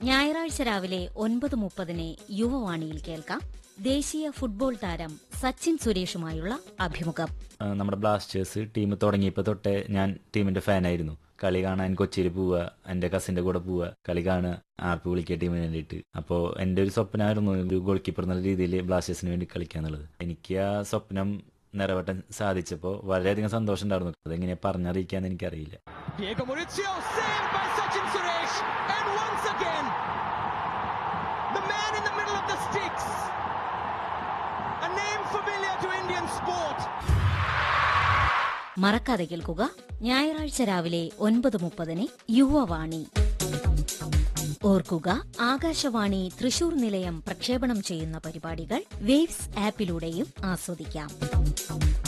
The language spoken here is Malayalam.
ഞായറാഴ്ച രാവിലെ ഒൻപത് മുപ്പതിന് യുവവാണിയിൽ കേൾക്കാം ദേശീയ ഫുട്ബോൾ താരം സച്ചിൻ സുരേഷുമായുള്ള അഭിമുഖം ആ, നമ്മുടെ ബ്ലാസ്റ്റേഴ്സ് ടീം തുടങ്ങിയപ്പോൾ തൊട്ടേ ഞാൻ ടീമിന്റെ ഫാനായിരുന്നു കളി കാണാൻ കൊച്ചിയിൽ പോവുക എന്റെ കസിന്റെ കൂടെ പോവുക കളി കാണുക ആർപ്പ് വിളിക്കുക ടീമിന് വേണ്ടിയിട്ട് അപ്പോൾ എന്റെ ഒരു സ്വപ്നമായിരുന്നു ഒരു ഗോൾ കീപ്പർ എന്നുള്ള രീതിയിൽ ബ്ലാസ്റ്റേഴ്സിന് വേണ്ടി കളിക്കുക എന്നുള്ളത് എനിക്ക് ആ സ്വപ്നം നിറവേറ്റാൻ സാധിച്ചപ്പോൾ വളരെയധികം സന്തോഷം ഉണ്ടായിരുന്നു അതെങ്ങനെ പറഞ്ഞറിയിക്കാന്ന് എനിക്കറിയില്ല Diego Maurizio, saved by Sachin Suresh, and once again, the man in the middle of the sticks, a name familiar to Indian sport. മറക്കാതെ കേൾക്കുക ഞായറാഴ്ച രാവിലെ ഒൻപത് മുപ്പതിന് യുവവാണി ഓർക്കുക ആകാശവാണി തൃശൂർ നിലയം പ്രക്ഷേപണം ചെയ്യുന്ന പരിപാടികൾ വേവ്സ് ആപ്പിലൂടെയും ആസ്വദിക്കാം